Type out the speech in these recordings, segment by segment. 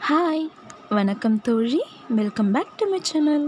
hi வணக்கம் தோழி welcome back to my channel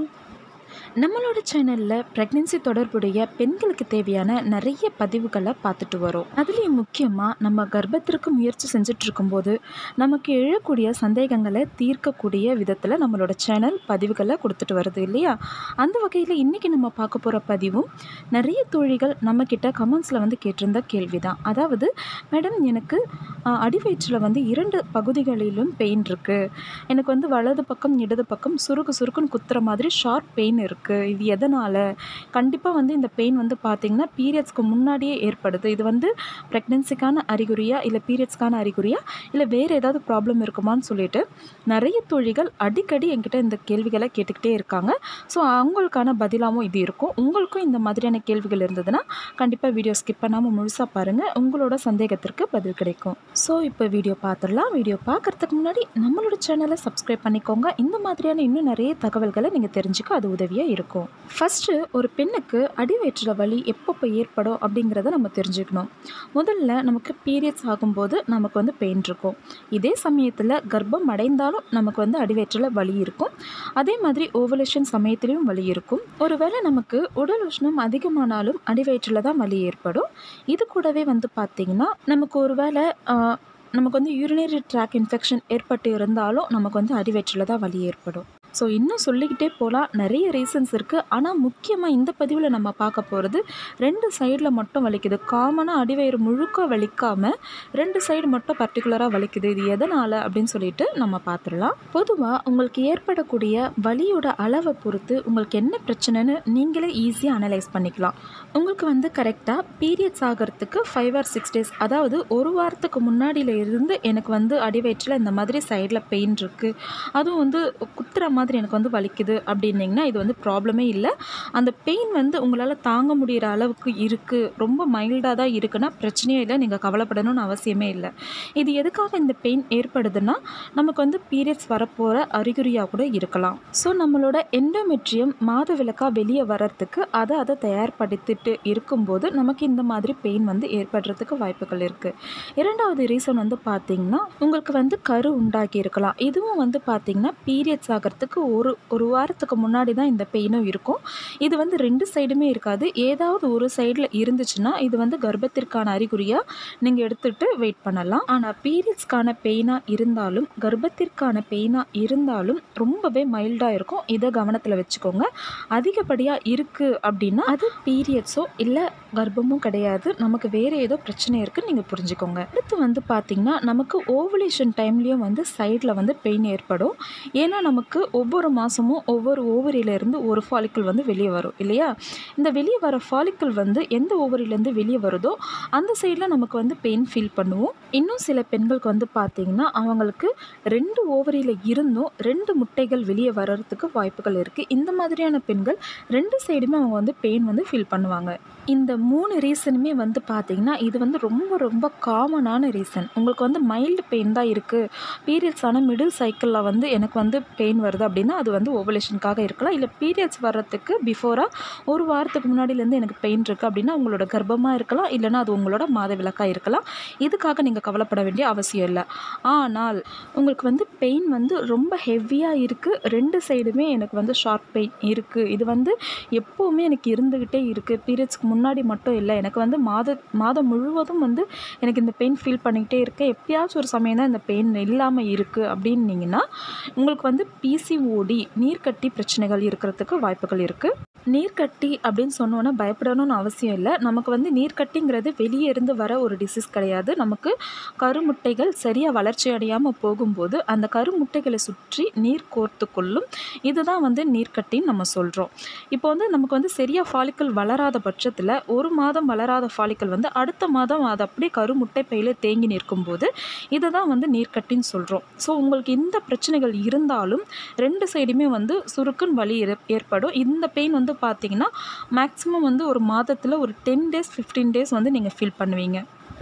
நம்மளோட சேனலில் ப்ரெக்னென்சி தொடர்புடைய பெண்களுக்கு தேவையான நிறைய பதிவுகளை பார்த்துட்டு வரோம் அதுலேயும் முக்கியமாக நம்ம கர்ப்பத்திற்கு முயற்சி செஞ்சுட்டு இருக்கும்போது நமக்கு எழக்கூடிய சந்தேகங்களை தீர்க்கக்கூடிய விதத்தில் நம்மளோட சேனல் பதிவுகளை கொடுத்துட்டு வருது இல்லையா அந்த வகையில் இன்றைக்கி நம்ம பார்க்க போகிற பதிவும் நிறைய தோழிகள் நம்மக்கிட்ட கமெண்ட்ஸில் வந்து கேட்டிருந்த கேள்வி தான் அதாவது மேடம் எனக்கு ஆஹ், அடிவயிற்றில் வந்து இரண்டு பகுதிகளிலும் பெயின் இருக்குது எனக்கு வந்து வலது பக்கம் இடது பக்கம் சுருக்கு சுருக்குன்னு குத்துற மாதிரி ஷார்ப் பெயின் இருக்குது இது எதனால் கண்டிப்பாக வந்து இந்த பெயின் வந்து பார்த்திங்கன்னா பீரியட்ஸ்க்கு முன்னாடியே ஏற்படுது இது வந்து ப்ரெக்னென்சிக்கான அறிகுறியா இல்லை பீரியட்ஸ்க்கான அறிகுறியா இல்லை வேறு ஏதாவது ப்ராப்ளம் இருக்குமான்னு சொல்லிட்டு நிறைய தோழிகள் அடிக்கடி என்கிட்ட இந்த கேள்விகளை கேட்டுக்கிட்டே இருக்காங்க ஸோ அவங்களுக்கான பதிலாகவும் இது இருக்கும் உங்களுக்கும் இந்த மாதிரியான கேள்விகள் இருந்ததுன்னா கண்டிப்பாக வீடியோ ஸ்கிப் பண்ணாமல் முழுசாக பாருங்கள் உங்களோட சந்தேகத்திற்கு பதில் கிடைக்கும் ஸோ இப்போ வீடியோ பார்த்துடலாம் வீடியோ பார்க்குறதுக்கு முன்னாடி நம்மளோட சேனலை சப்ஸ்கிரைப் பண்ணிக்கோங்க இந்த மாதிரியான இன்னும் நிறைய தகவல்களை நீங்கள் தெரிஞ்சுக்க அது உதவியாக இருக்கும் ஃபஸ்ட்டு ஒரு பெண்ணுக்கு அடிவயிற்றில் வலி எப்பப்போ ஏற்படும் அப்படிங்கிறத நம்ம தெரிஞ்சுக்கணும் முதல்ல நமக்கு பீரியட்ஸ் ஆகும்போது நமக்கு வந்து பெயின் இருக்கும் இதே சமயத்தில் கர்ப்பம் அடைந்தாலும் நமக்கு வந்து அடிவயிற்றில் வலி இருக்கும் அதே மாதிரி ஓவலேஷன் சமயத்திலையும் வலி இருக்கும் ஒருவேளை நமக்கு உடல் உஷ்ணம் அதிகமானாலும் அடிவயிற்றில் தான் வலி ஏற்படும் இது கூடவே வந்து பார்த்திங்கன்னா நமக்கு ஒருவேளை ஆஹ், நமக்கு வந்து யூரினரி ட்ராக் இன்ஃபெக்ஷன் ஏற்பட்டு இருந்தாலும் நமக்கு வந்து அடிவயிற்றில் தான் வலி ஏற்படும் ஸோ இன்னும் சொல்லிக்கிட்டே போகலாம் நிறைய ரீசன்ஸ் இருக்குது ஆனால் முக்கியமாக இந்த பதிவில் நம்ம பார்க்க போகிறது ரெண்டு சைடில் மட்டும் வலிக்குது காமனாக அடிவயிறு முழுக்க வலிக்காமல் ரெண்டு சைடு மட்டும் பர்டிகுலராக வலிக்குது இது எதனால் அப்படின்னு சொல்லிட்டு நம்ம பார்த்துடலாம் பொதுவாக உங்களுக்கு ஏற்படக்கூடிய வலியோட அளவை பொறுத்து உங்களுக்கு என்ன பிரச்சனைன்னு நீங்களே ஈஸியாக அனலைஸ் பண்ணிக்கலாம் உங்களுக்கு வந்து கரெக்டாக பீரியட்ஸ் ஆகிறதுக்கு ஃபைவ் ஆர் சிக்ஸ் டேஸ் அதாவது ஒரு வாரத்துக்கு முன்னாடியில இருந்து எனக்கு வந்து அடிவயிற்றில் இந்த மாதிரி சைடில் பெயின் இருக்குது அதுவும் வந்து குத்துற மாதிரி எனக்கு வந்து வலிக்குது அப்படின்னீங்கன்னா இது வந்து ப்ராப்ளமே இல்லை அந்த பெயின் வந்து உங்களால் தாங்க முடிகிற அளவுக்கு இருக்குது ரொம்ப மைல்டாக தான் இருக்குன்னா பிரச்சனையே இல்லை நீங்கள் கவலைப்படணும்னு அவசியமே இல்லை இது எதுக்காக இந்த பெயின் ஏற்படுதுன்னா நமக்கு வந்து பீரியட்ஸ் வரப்போகிற அறிகுறியாக கூட இருக்கலாம் ஸோ நம்மளோட எண்டோமெட்ரியம் மாத விளக்காக வெளியே வர்றதுக்கு அதை அதை தயார்படுத்திட்டு இருக்கும்போது நமக்கு இந்த மாதிரி பெயின் வந்து ஏற்படுறதுக்கு வாய்ப்புகள் இருக்குது இரண்டாவது ரீசன் வந்து பார்த்தீங்கன்னா உங்களுக்கு வந்து கரு உண்டாகி இருக்கலாம் இதுவும் வந்து பார்த்தீங்கன்னா பீரியட்ஸ் ஆகிறதுக்கு ஒரு ஒரு வாரத்துக்கு முன்னாடி தான் இந்த பெயினும் இருக்கும் இது வந்து ரெண்டு சைடுமே இருக்காது ஏதாவது ஒரு சைடில் இருந்துச்சுன்னா இது வந்து கர்ப்பத்திற்கான அறிகுறியாக நீங்கள் எடுத்துகிட்டு வெயிட் பண்ணலாம் ஆனால் பீரியட்ஸ்க்கான பெயினாக இருந்தாலும் கர்ப்பத்திற்கான பெயினாக இருந்தாலும் ரொம்பவே மைல்டாக இருக்கும் இதை கவனத்தில் வச்சுக்கோங்க அதிகப்படியாக இருக்குது அப்படின்னா அது பீரியட்ஸோ இல்லை கர்ப்பமும் கிடையாது நமக்கு வேறு ஏதோ பிரச்சனை இருக்குன்னு நீங்கள் புரிஞ்சுக்கோங்க அடுத்து வந்து பார்த்திங்கன்னா நமக்கு ஓவலேஷன் டைம்லேயும் வந்து சைடில் வந்து பெயின் ஏற்படும் ஏன்னா நமக்கு ஒவ்வொரு மாதமும் ஒவ்வொரு ஓவரியிலேருந்து ஒரு ஃபாலிக்கிள் வந்து வெளியே வரும் இல்லையா இந்த வெளியே வர ஃபாலிக்கிள் வந்து எந்த ஓவரியிலேருந்து வெளியே வருதோ அந்த சைடில் நமக்கு வந்து பெயின் ஃபீல் பண்ணுவோம் இன்னும் சில பெண்களுக்கு வந்து பார்த்திங்கன்னா அவங்களுக்கு ரெண்டு ஓவரியில் இருந்தும் ரெண்டு முட்டைகள் வெளியே வர்றதுக்கு வாய்ப்புகள் இருக்குது இந்த மாதிரியான பெண்கள் ரெண்டு சைடுமே அவங்க வந்து பெயின் வந்து ஃபீல் பண்ணுவாங்க இந்த மூணு ரீசனுமே வந்து பார்த்திங்கன்னா இது வந்து ரொம்ப ரொம்ப காமனான ரீசன் உங்களுக்கு வந்து மைல்டு பெயின் தான் இருக்குது பீரியட்ஸ் ஆன மிடில் சைக்கிளில் வந்து எனக்கு வந்து பெயின் வருது அப்படின்னா அது வந்து ஓவலேஷனுக்காக இருக்கலாம் இல்லை பீரியட்ஸ் வர்றதுக்கு பிஃபோராக ஒரு வாரத்துக்கு முன்னாடியிலேருந்து எனக்கு பெயின் இருக்குது அப்படின்னா உங்களோட கர்ப்பமாக இருக்கலாம் இல்லைன்னா அது உங்களோட மாத விளக்காக இருக்கலாம் இதுக்காக நீங்கள் கவலைப்பட வேண்டிய அவசியம் இல்லை ஆனால் உங்களுக்கு வந்து பெயின் வந்து ரொம்ப ஹெவியாக இருக்குது ரெண்டு சைடுமே எனக்கு வந்து ஷார்ப் பெயின் இருக்குது இது வந்து எப்போவுமே எனக்கு இருந்துக்கிட்டே இருக்குது பீரியட்ஸ்க்கு முன்னாடி மட்டும் இல்லை எனக்கு வந்து மாத மாதம் முழுவதும் வந்து எனக்கு இந்த பெயின் ஃபீல் பண்ணிக்கிட்டே இருக்கு எப்பயாச்சும் ஒரு சமயம் தான் இந்த பெயின் இல்லாமல் இருக்குது அப்படின்னீங்கன்னா உங்களுக்கு வந்து பிசிஓடி நீர்க்கட்டி பிரச்சனைகள் இருக்கிறதுக்கு வாய்ப்புகள் இருக்குது நீர்க்கட்டி அப்படின்னு சொன்னோன்னா பயப்படணும்னு அவசியம் இல்லை நமக்கு வந்து நீர்க்கட்டிங்கிறது வெளியே இருந்து வர ஒரு டிசீஸ் கிடையாது நமக்கு கருமுட்டைகள் சரியாக வளர்ச்சி அடையாமல் போகும்போது அந்த கருமுட்டைகளை சுற்றி நீர் கோர்த்து கொள்ளும் இதுதான் வந்து நீர்க்கட்டின்னு நம்ம சொல்கிறோம் இப்போ வந்து நமக்கு வந்து சரியாக ஃபாலிக்கல் வளராத பட்சத்தில் ஒரு மாதம் வளராத ஃபாலிக்கல் வந்து அடுத்த மாதம் அது அப்படியே கருமுட்டை பையில் தேங்கி நிற்கும்போது இதை தான் வந்து நீர்க்கட்டின்னு சொல்கிறோம் ஸோ உங்களுக்கு இந்த பிரச்சனைகள் இருந்தாலும் ரெண்டு சைடுமே வந்து சுருக்குன்னு வலி ஏற்- ஏற்படும் இந்த பெயின் வந்து பார்த்தீங்கன்னா மேக்ஸிமம் வந்து ஒரு மாதத்தில் ஒரு டென் டேஸ் ஃபிஃப்டீன் டேஸ் வந்து நீங்கள் ஃபீல் பண்ணுவீங்க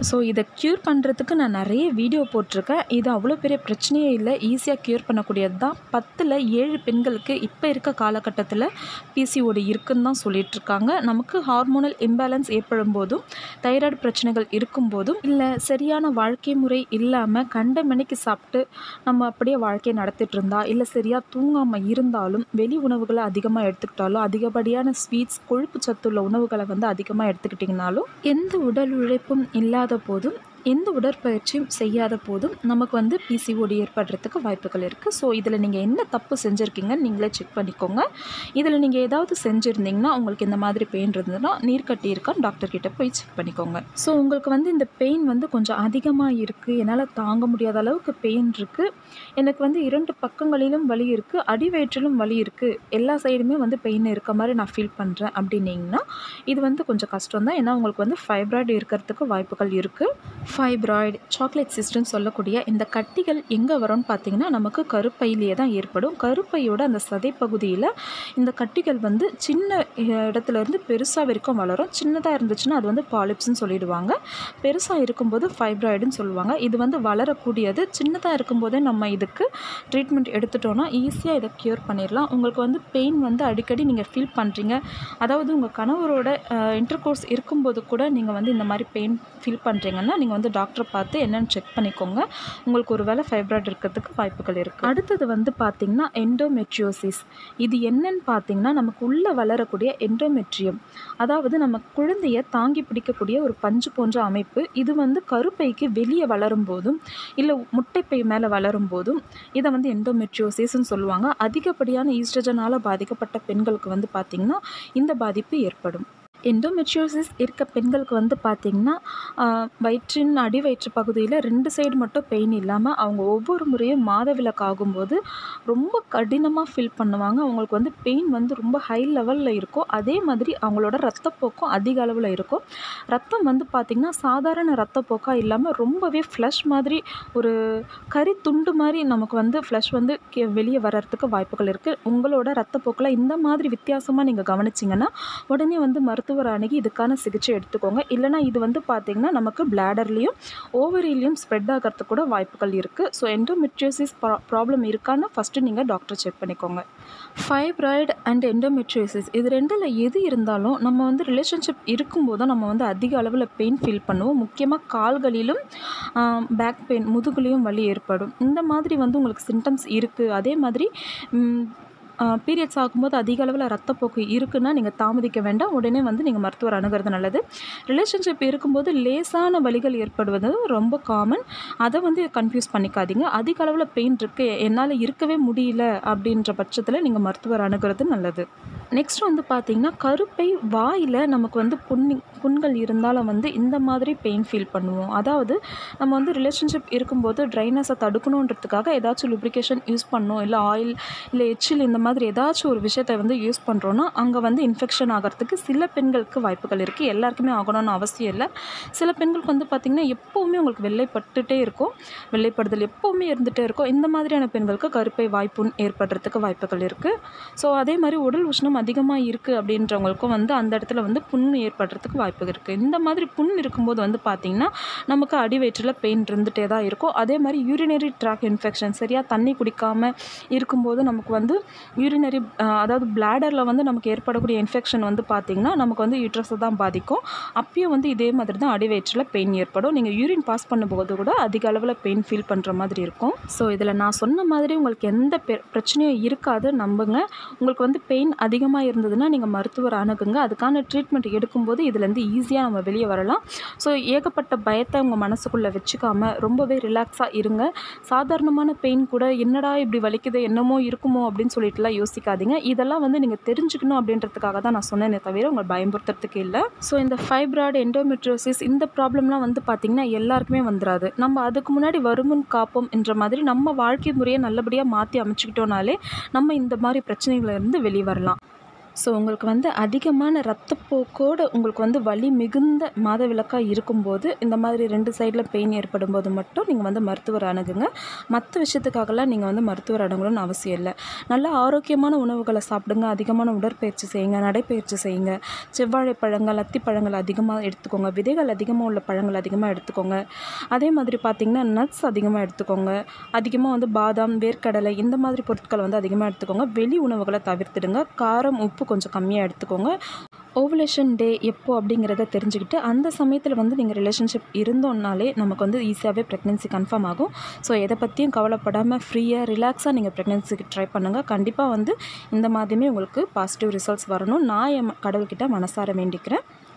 ஸோ இதை க்யூர் பண்ணுறதுக்கு நான் நிறைய வீடியோ போட்டிருக்கேன் இது அவ்வளோ பெரிய பிரச்சனையே இல்லை ஈஸியாக க்யூர் பண்ணக்கூடியது தான் பத்தில் ஏழு பெண்களுக்கு இப்போ இருக்க காலகட்டத்தில் பிசிஓடி இருக்குன்னு தான் சொல்லிட்டு இருக்காங்க நமக்கு ஹார்மோனல் இம்பேலன்ஸ் ஏற்படும் போதும் தைராய்டு பிரச்சனைகள் இருக்கும்போதும் இல்லை சரியான வாழ்க்கை முறை இல்லாமல் கண்ட மணிக்கு சாப்பிட்டு நம்ம அப்படியே வாழ்க்கையை நடத்திட்டு இருந்தா இல்லை சரியாக தூங்காமல் இருந்தாலும் வெளி உணவுகளை அதிகமாக எடுத்துக்கிட்டாலும் அதிகப்படியான ஸ்வீட்ஸ் கொழுப்பு சத்துள்ள உணவுகளை வந்து அதிகமாக எடுத்துக்கிட்டிங்கனாலும் எந்த உடல் உழைப்பும் இல்லாத போதும் எந்த உடற்பயிற்சியும் செய்யாத போதும் நமக்கு வந்து பிசிஓடி ஏற்படுறதுக்கு வாய்ப்புகள் இருக்குது ஸோ இதில் நீங்கள் என்ன தப்பு செஞ்சுருக்கீங்கன்னு நீங்களே செக் பண்ணிக்கோங்க இதில் நீங்கள் ஏதாவது செஞ்சுருந்தீங்கன்னா உங்களுக்கு இந்த மாதிரி பெயின் இருந்ததுன்னா நீர் கட்டி இருக்கான்னு டாக்டர் கிட்ட போய் செக் பண்ணிக்கோங்க ஸோ உங்களுக்கு வந்து இந்த பெயின் வந்து கொஞ்சம் அதிகமாக இருக்குது என்னால் தாங்க முடியாத அளவுக்கு பெயின் இருக்குது எனக்கு வந்து இரண்டு பக்கங்களிலும் வலி இருக்குது அடி வயிற்றிலும் வலி இருக்குது எல்லா சைடுமே வந்து பெயின் இருக்க மாதிரி நான் ஃபீல் பண்ணுறேன் அப்படின்னீங்கன்னா இது வந்து கொஞ்சம் கஷ்டம் தான் ஏன்னா உங்களுக்கு வந்து ஃபைப்ராய்டு இருக்கிறதுக்கு வாய்ப்புகள் இருக்குது ஃபைப்ராய்டு சாக்லேட் சிஸ்டம்னு சொல்லக்கூடிய இந்த கட்டிகள் எங்கே வரும்னு பார்த்தீங்கன்னா நமக்கு கருப்பையிலேயே தான் ஏற்படும் கருப்பையோட அந்த சதைப்பகுதியில் இந்த கட்டிகள் வந்து சின்ன இடத்துல இருந்து பெருசாக வரைக்கும் வளரும் சின்னதாக இருந்துச்சுன்னா அது வந்து பாலிப்ஸ்னு சொல்லிடுவாங்க பெருசாக இருக்கும்போது ஃபைப்ராய்டுன்னு சொல்லுவாங்க இது வந்து வளரக்கூடியது சின்னதாக இருக்கும்போதே நம்ம இதுக்கு ட்ரீட்மெண்ட் எடுத்துட்டோன்னா ஈஸியாக இதை க்யூர் பண்ணிடலாம் உங்களுக்கு வந்து பெயின் வந்து அடிக்கடி நீங்கள் ஃபீல் பண்ணுறீங்க அதாவது உங்கள் கணவரோட இன்டர் கோர்ஸ் இருக்கும்போது கூட நீங்கள் வந்து இந்த மாதிரி பெயின் ஃபீல் பண்ணுறீங்கன்னா நீங்கள் வந்து டாக்டரை பார்த்து என்னென்னு செக் பண்ணிக்கோங்க உங்களுக்கு ஒரு வேளை ஃபைப்ராய்டு இருக்கிறதுக்கு வாய்ப்புகள் இருக்குது அடுத்தது வந்து பார்த்திங்கன்னா எண்டோமெட்ரியோசிஸ் இது என்னன்னு பார்த்தீங்கன்னா நமக்கு உள்ளே வளரக்கூடிய எண்டோமெட்ரியம் அதாவது நம்ம குழந்தைய தாங்கி பிடிக்கக்கூடிய ஒரு பஞ்சு போன்ற அமைப்பு இது வந்து கருப்பைக்கு வெளியே வளரும் போதும் இல்லை முட்டைப்பை மேலே வளரும் போதும் இதை வந்து எண்டோமெட்ரியோசிஸ்ன்னு சொல்லுவாங்க அதிகப்படியான ஈஸ்ட்ரஜனால் பாதிக்கப்பட்ட பெண்களுக்கு வந்து பார்த்திங்கன்னா இந்த பாதிப்பு ஏற்படும் எண்டோமெட்ரியோசிஸ் இருக்க பெண்களுக்கு வந்து பார்த்திங்கன்னா வயிற்றின் அடி வயிற்று பகுதியில் ரெண்டு சைடு மட்டும் பெயின் இல்லாமல் அவங்க ஒவ்வொரு முறையும் மாதவிலக்கு ஆகும்போது ரொம்ப கடினமாக ஃபீல் பண்ணுவாங்க அவங்களுக்கு வந்து பெயின் வந்து ரொம்ப ஹை லெவலில் இருக்கும் அதே மாதிரி அவங்களோட ரத்தப்போக்கும் அதிக அளவில் இருக்கும் ரத்தம் வந்து பார்த்திங்கன்னா சாதாரண ரத்தப்போக்காக இல்லாமல் ரொம்பவே ஃப்ளஷ் மாதிரி ஒரு கறி துண்டு மாதிரி நமக்கு வந்து ஃப்ளஷ் வந்து கே வெளியே வர்றதுக்கு வாய்ப்புகள் இருக்குது உங்களோட ரத்தப்போக்கில் இந்த மாதிரி வித்தியாசமாக நீங்கள் கவனிச்சிங்கன்னா உடனே வந்து மருத்துவர் அணுகி இதுக்கான சிகிச்சை எடுத்துக்கோங்க இல்லைனா இது வந்து பார்த்திங்கன்னா நமக்கு பிளாடர்லேயும் ஓவரிலையும் ஸ்ப்ரெட் ஆகிறதுக்கு கூட வாய்ப்புகள் இருக்குது ஸோ எண்டோமெட்ரியோசிஸ் ப்ரா ப்ராப்ளம் இருக்கான்னு ஃபஸ்ட்டு நீங்கள் டாக்டர் செக் பண்ணிக்கோங்க ஃபைப்ராய்டு அண்ட் எண்டோமெட்ரியோசிஸ் இது ரெண்டில் எது இருந்தாலும் நம்ம வந்து ரிலேஷன்ஷிப் இருக்கும்போது நம்ம வந்து அதிக அளவில் பெயின் ஃபீல் பண்ணுவோம் முக்கியமாக கால்களிலும் பேக் பெயின் முதுகுலேயும் வலி ஏற்படும் இந்த மாதிரி வந்து உங்களுக்கு சிம்டம்ஸ் இருக்குது அதே மாதிரி பீரியட்ஸ் ஆகும்போது அதிக அளவில் ரத்தப்போக்கு இருக்குன்னா நீங்கள் தாமதிக்க வேண்டாம் உடனே வந்து நீங்கள் மருத்துவர் அணுகிறது நல்லது ரிலேஷன்ஷிப் இருக்கும்போது லேசான வலிகள் ஏற்படுவது ரொம்ப காமன் அதை வந்து கன்ஃபியூஸ் பண்ணிக்காதீங்க அதிக அளவில் பெயின் இருக்குது என்னால் இருக்கவே முடியல அப்படின்ற பட்சத்தில் நீங்கள் மருத்துவர் அணுகிறது நல்லது நெக்ஸ்ட் வந்து பார்த்திங்கன்னா கருப்பை வாயில் நமக்கு வந்து புண்ணி புண்கள் இருந்தாலும் வந்து இந்த மாதிரி பெயின் ஃபீல் பண்ணுவோம் அதாவது நம்ம வந்து ரிலேஷன்ஷிப் இருக்கும்போது ட்ரைனஸை தடுக்கணுன்றதுக்காக ஏதாச்சும் லுப்ரிகேஷன் யூஸ் பண்ணோம் இல்லை ஆயில் இல்லை எச்சில் இந்த மாதிரி ஏதாச்சும் ஒரு விஷயத்தை வந்து யூஸ் பண்ணுறோன்னா அங்கே வந்து இன்ஃபெக்ஷன் ஆகிறதுக்கு சில பெண்களுக்கு வாய்ப்புகள் இருக்குது எல்லாருக்குமே ஆகணும்னு அவசியம் இல்லை சில பெண்களுக்கு வந்து பார்த்திங்கன்னா எப்போவுமே உங்களுக்கு வெள்ளைப்பட்டுட்டே இருக்கும் வெள்ளைப்படுதல் எப்போவுமே இருந்துகிட்டே இருக்கும் இந்த மாதிரியான பெண்களுக்கு கருப்பை வாய்ப்புண் ஏற்படுறதுக்கு வாய்ப்புகள் இருக்குது ஸோ அதே மாதிரி உடல் உஷ்ணம் அதிகமாக இருக்குது அப்படின்றவங்களுக்கும் வந்து அந்த இடத்துல வந்து புண் ஏற்படுறதுக்கு வாய்ப்பு இருக்குது இந்த மாதிரி புண் இருக்கும்போது வந்து பார்த்திங்கன்னா நமக்கு அடி வயிற்றில் பெயின் இருந்துகிட்டே தான் இருக்கும் அதே மாதிரி யூரினரி ட்ராக் இன்ஃபெக்ஷன் சரியாக தண்ணி குடிக்காமல் இருக்கும்போது நமக்கு வந்து யூரினரி அதாவது பிளாடரில் வந்து நமக்கு ஏற்படக்கூடிய இன்ஃபெக்ஷன் வந்து பார்த்திங்கன்னா நமக்கு வந்து யூட்ரஸை தான் பாதிக்கும் அப்பயும் வந்து இதே மாதிரி தான் அடி வயிற்றில் பெயின் ஏற்படும் நீங்கள் யூரின் பாஸ் பண்ணும்போது கூட அதிக அளவில் பெயின் ஃபீல் பண்ணுற மாதிரி இருக்கும் ஸோ இதில் நான் சொன்ன மாதிரி உங்களுக்கு எந்த பிரச்சனையும் இருக்காது நம்புங்க உங்களுக்கு வந்து பெயின் அதிகமாக இருந்ததுன்னா நீங்கள் மருத்துவர் அணுகுங்க அதுக்கான ட்ரீட்மெண்ட் எடுக்கும்போது இதுலேருந்து ஈஸியாக நம்ம வெளியே வரலாம் ஸோ ஏகப்பட்ட பயத்தை உங்கள் மனசுக்குள்ளே வச்சுக்காமல் ரொம்பவே ரிலாக்ஸாக இருங்க சாதாரணமான பெயின் கூட என்னடா இப்படி வலிக்குது என்னமோ இருக்குமோ அப்படின்னு சொல்லிட்டுலாம் யோசிக்காதீங்க இதெல்லாம் வந்து நீங்கள் தெரிஞ்சுக்கணும் அப்படின்றதுக்காக தான் நான் சொன்னேனே தவிர உங்களை பயன்படுத்துறதுக்கு இல்லை ஸோ இந்த ஃபைப்ராய்டு எண்டோமெட்ரோசிஸ் இந்த ப்ராப்ளம்லாம் வந்து பார்த்திங்கன்னா எல்லாருக்குமே வந்துடாது நம்ம அதுக்கு முன்னாடி வருமுன் காப்போம் என்ற மாதிரி நம்ம வாழ்க்கை முறையை நல்லபடியாக மாற்றி அமைச்சுக்கிட்டோனாலே நம்ம இந்த மாதிரி பிரச்சனைகளிலிருந்து வெளியே வரலாம் ஸோ உங்களுக்கு வந்து அதிகமான ரத்தப்போக்கோடு உங்களுக்கு வந்து வலி மிகுந்த மாதவிலக்காக இருக்கும்போது இந்த மாதிரி ரெண்டு சைடில் பெயின் ஏற்படும் போது மட்டும் நீங்கள் வந்து மருத்துவர் அணுகுங்க மற்ற விஷயத்துக்காகலாம் நீங்கள் வந்து மருத்துவர் அணுகணும்னு அவசியம் இல்லை நல்ல ஆரோக்கியமான உணவுகளை சாப்பிடுங்க அதிகமான உடற்பயிற்சி செய்யுங்க நடைப்பயிற்சி செய்யுங்க செவ்வாழை பழங்கள் அத்திப்பழங்கள் அதிகமாக எடுத்துக்கோங்க விதைகள் அதிகமாக உள்ள பழங்கள் அதிகமாக எடுத்துக்கோங்க அதே மாதிரி பார்த்திங்கன்னா நட்ஸ் அதிகமாக எடுத்துக்கோங்க அதிகமாக வந்து பாதாம் வேர்க்கடலை இந்த மாதிரி பொருட்களை வந்து அதிகமாக எடுத்துக்கோங்க வெளி உணவுகளை தவிர்த்துடுங்க காரம் உப்பு கொஞ்சம் கம்மியாக எடுத்துக்கோங்க ஓவலேஷன் டே எப்போ அப்படிங்கிறத தெரிஞ்சுக்கிட்டு அந்த சமயத்தில் வந்து நீங்கள் ரிலேஷன்ஷிப் இருந்தோம்னாலே நமக்கு வந்து ஈஸியாகவே ப்ரெக்னென்சி கன்ஃபார்ம் ஆகும் ஸோ எதை பற்றியும் கவலைப்படாமல் ஃப்ரீயாக ரிலாக்ஸாக நீங்கள் ப்ரெக்னென்சிக்கு ட்ரை பண்ணுங்கள் கண்டிப்பாக வந்து இந்த மாதிரியுமே உங்களுக்கு பாசிட்டிவ் ரிசல்ட்ஸ் வரணும் நான் என் கடவுள்கிட்ட மனசார வேண்டிக்கிறேன்